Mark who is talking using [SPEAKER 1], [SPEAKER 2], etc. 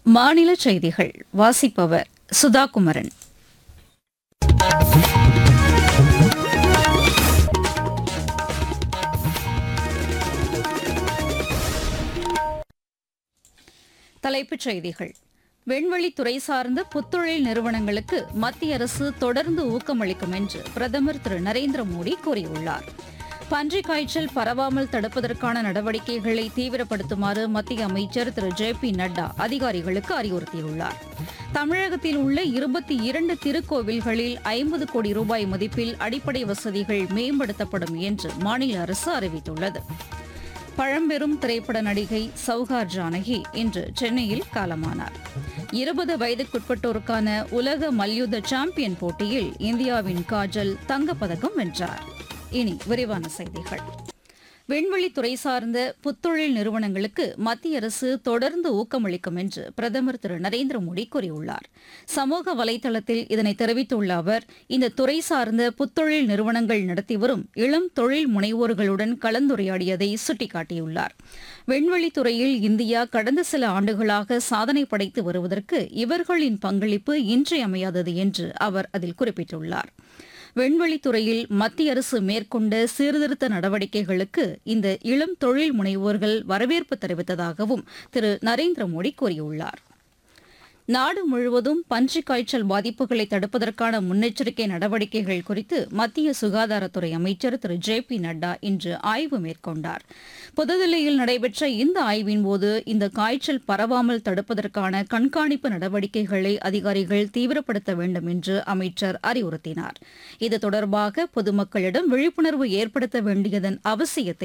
[SPEAKER 1] மாநில செய்திகள் வாசிப்பவர் சுதா குமரன் தலைப்புச் செய்திகள் விண்வெளித்துறை சார்ந்த புத்தொழில் நிறுவனங்களுக்கு மத்திய அரசு தொடர்ந்து ஊக்கமளிக்கும் என்று பிரதமர் திரு நரேந்திர மோடி கூறியுள்ளார் பன்றிக் காய்ச்சல் பரவாமல் தடுப்பதற்கான நடவடிக்கைகளை தீவிரப்படுத்துமாறு மத்திய அமைச்சர் திரு ஜே பி நட்டா அதிகாரிகளுக்கு அறிவுறுத்தியுள்ளார் தமிழகத்தில் உள்ள இருபத்தி இரண்டு திருக்கோவில்களில் ஐம்பது கோடி ரூபாய் மதிப்பில் அடிப்படை வசதிகள் மேம்படுத்தப்படும் என்று மாநில அரசு அறிவித்துள்ளது பழம்பெரும் திரைப்பட நடிகை சௌகார் ஜானகி இன்று சென்னையில் காலமானார் இருபது வயதுக்குட்பட்டோருக்கான உலக மல்யுத்த சாம்பியன் போட்டியில் இந்தியாவின் காஜல் தங்கப்பதக்கம் வென்றார் இனி விரிவான செய்திகள் விண்வெளித்துறை சார்ந்த புத்தொழில் நிறுவனங்களுக்கு மத்திய அரசு தொடர்ந்து ஊக்கமளிக்கும் என்று பிரதமர் திரு நரேந்திர மோடி கூறியுள்ளார் சமூக வலைதளத்தில் இதனை தெரிவித்துள்ள அவர் இந்த துறை சார்ந்த புத்தொழில் நிறுவனங்கள் நடத்தி வரும் இளம் தொழில் முனைவோர்களுடன் கலந்துரையாடியதை சுட்டிக்காட்டியுள்ளார் விண்வெளித்துறையில் இந்தியா கடந்த சில ஆண்டுகளாக சாதனை படைத்து வருவதற்கு இவர்களின் பங்களிப்பு இன்றியமையாதது என்று அவர் அதில் குறிப்பிட்டுள்ளார் விண்வெளித்துறையில் மத்திய அரசு மேற்கொண்ட சீர்திருத்த நடவடிக்கைகளுக்கு இந்த இளம் தொழில் முனைவோர்கள் வரவேற்பு தெரிவித்ததாகவும் திரு நரேந்திர மோடி கூறியுள்ளார் நாடு முழுவதும் பன்றிக் காய்ச்சல் பாதிப்புகளை தடுப்பதற்கான முன்னெச்சரிக்கை நடவடிக்கைகள் குறித்து மத்திய சுகாதாரத்துறை அமைச்சர் திரு ஜே பி நட்டா இன்று ஆய்வு மேற்கொண்டார் புதுதில்லியில் நடைபெற்ற இந்த ஆய்வின்போது இந்த காய்ச்சல் பரவாமல் தடுப்பதற்கான கண்காணிப்பு நடவடிக்கைகளை அதிகாரிகள் தீவிரப்படுத்த வேண்டும் என்று அமைச்சர் அறிவுறுத்தினார் இது தொடர்பாக பொதுமக்களிடம் விழிப்புணர்வு ஏற்படுத்த வேண்டியதன் அவசியத்தை